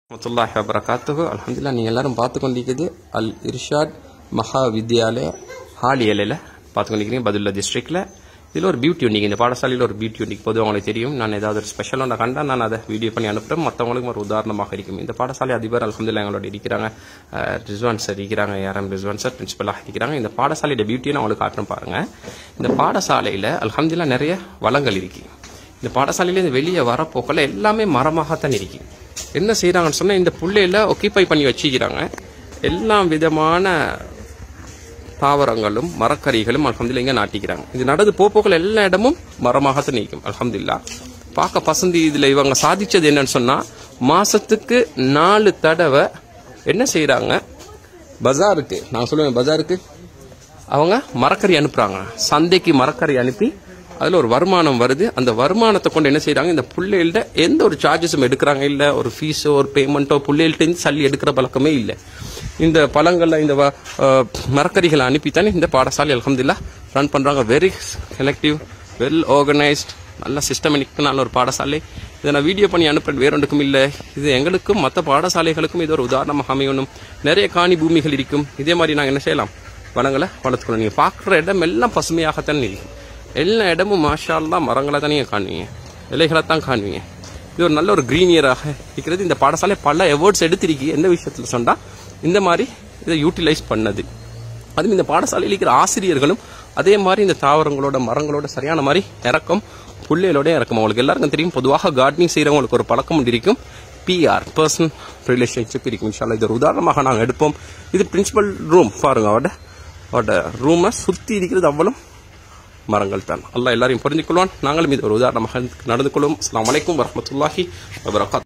வரமத்துல்லாஹி வபரகாத்துஹு அல்ஹம்துலில்லாஹ் நீங்கள் எல்லாரும் பார்த்து கொண்டிருக்கிறது அல் இர்ஷாத் மஹா வித்யாலய ஹாலியலில் பார்த்து கொண்டிருக்கிறீங்க பதுல்லா டிஸ்ட்ரிக்டில் இதில் ஒரு பியூட்டி உண்டிங்க இந்த பாடசாலையில் ஒரு பியூட்டி உண்டிக்கு பொதுவாக உங்களுக்கு தெரியும் நான் ஏதாவது ஒரு ஸ்பெஷலாக நான் கண்டா நான் அதை வீடியோ பண்ணி அனுப்புகிறேன் மற்றவங்களுக்கும் ஒரு உதாரணமாக இருக்கும் இந்த பாடசாலை அதிபர் அல்ஹம்துலில்லாஹ் எங்களோட இருக்கிறாங்க அஹ், ரிஸ்வான் சார் இருக்கிறாங்க யாரும் ரிஸ்வான் சார் பிரின்சிபலாக இருக்கிறாங்க இந்த பாடசாலையோட பியூட்டியை நான் உங்களுக்கு காட்டுறேன் பாருங்க இந்த பாடசாலையில் அல்ஹம்துலில்லாஹ் நிறைய வளங்கள் இருக்கு இந்த பாடசாலையிலேருந்து வெளியே வர போக்கில் எல்லாமே மரமாகத்தான் இருக்கு என்ன செய்கிறாங்கன்னு சொன்னால் இந்த புள்ளையில ஒக்கிப்பை பண்ணி வச்சுக்கிறாங்க எல்லா விதமான தாவரங்களும் மரக்கறிகளும் அல்ஹம்துலில்லாஹ் இங்கே நாட்டிக்கிறாங்க இது நடந்து போக்குள்ள எல்லா இடமும் மரமாகத்தான் நிற்கும் அல்ஹம்துலில்லாஹ் பார்க்க பசந்தி இதில் இவங்க சாதிச்சது என்னன்னு சொன்னால் மாசத்துக்கு நாலு தடவை என்ன செய்கிறாங்க பஜாருக்கு நான் சொல்லுவேன் பஜாருக்கு அவங்க மரக்கறி அனுப்புறாங்க சந்தைக்கு மரக்கறி அனுப்பி அதுல ஒரு வருமானம் வருது அந்த வருமானத்தை கொண்டு என்ன செய்றாங்க இந்த புள்ளைகள்ட்ட எந்த ஒரு சார்ஜஸும் எடுக்கிறாங்க இல்ல ஒரு ஃபீஸோ ஒரு பேமெண்ட்டோ புள்ளைகள்ட்ட இருந்து சல்லி எடுக்கிற பழக்கமே இல்லை இந்த பழங்கள்ல இந்த வ- அஹ், மரக்கறிகளை அனுப்பித்தானே இந்த பாடசாலை அல்ஹம்துலில்லாஹ் ரன் பண்றாங்க வெரி செலக்டிவ் வெல் ஆர்கனைஸ்ட் நல்ல சிஸ்டமேட்டிக் நல்ல ஒரு பாடசாலை இதை நான் வீடியோ பண்ணி அனுப்புறது வேற ஒன்றுக்கும் இல்லை இது எங்களுக்கும் மற்ற பாடசாலைகளுக்கும் இது ஒரு உதாரணமாக அமையணும் நிறைய காணி பூமிகள் இருக்கும் இதே மாதிரி நாங்கள் என்ன செய்யலாம் வளங்களை வளர்த்துக்கணும் நீங்கள் பார்க்குற இடம் எல்லாம் பசுமையாகத்தான் இருக்கும் எல்லா இடமும் மாஷா அல்லாஹ் மரங்களை தான் நீங்கள் காணுவீங்க இலைகளை தான் காணுவீங்க இது ஒரு நல்ல ஒரு கிரீனியராக இருக்கிறது இந்த பாடசாலை பல அவார்ட்ஸ் எடுத்திருக்கு எந்த விஷயத்தில் சொன்னால் இந்த மாதிரி இதை யூட்டிலைஸ் பண்ணது அதுவும் இந்த பாடசாலையில் இருக்கிற ஆசிரியர்களும் அதே மாதிரி இந்த தாவரங்களோட மரங்களோட சரியான மாதிரி இறக்கம் புள்ளைகளோட இறக்கம் அவங்களுக்கு எல்லாருக்கும் தெரியும் பொதுவாக கார்டனிங் செய்கிறவங்களுக்கு ஒரு பழக்கம் உண்டு இருக்கும் பிஆர் பர்சன் ரிலேஷன்ஷிப் இருக்கும் இன்ஷால்லா இது ஒரு உதாரணமாக நாங்கள் எடுப்போம் இது பிரின்சிபல் ரூம் பாருங்க அவட அவட ரூமை சுற்றி இருக்கிறது அவ்வளவு மரங்கள் தான் அல்லாஹ் எல்லாரையும் புரிஞ்சுக்கொள்வான் நாங்களும் இது ஒரு உதாரணமாக நடந்து கொள்வோம் அஸ்ஸலாமு அலைக்கும் வரஹ்மத்துல்லாஹி வபரகாத்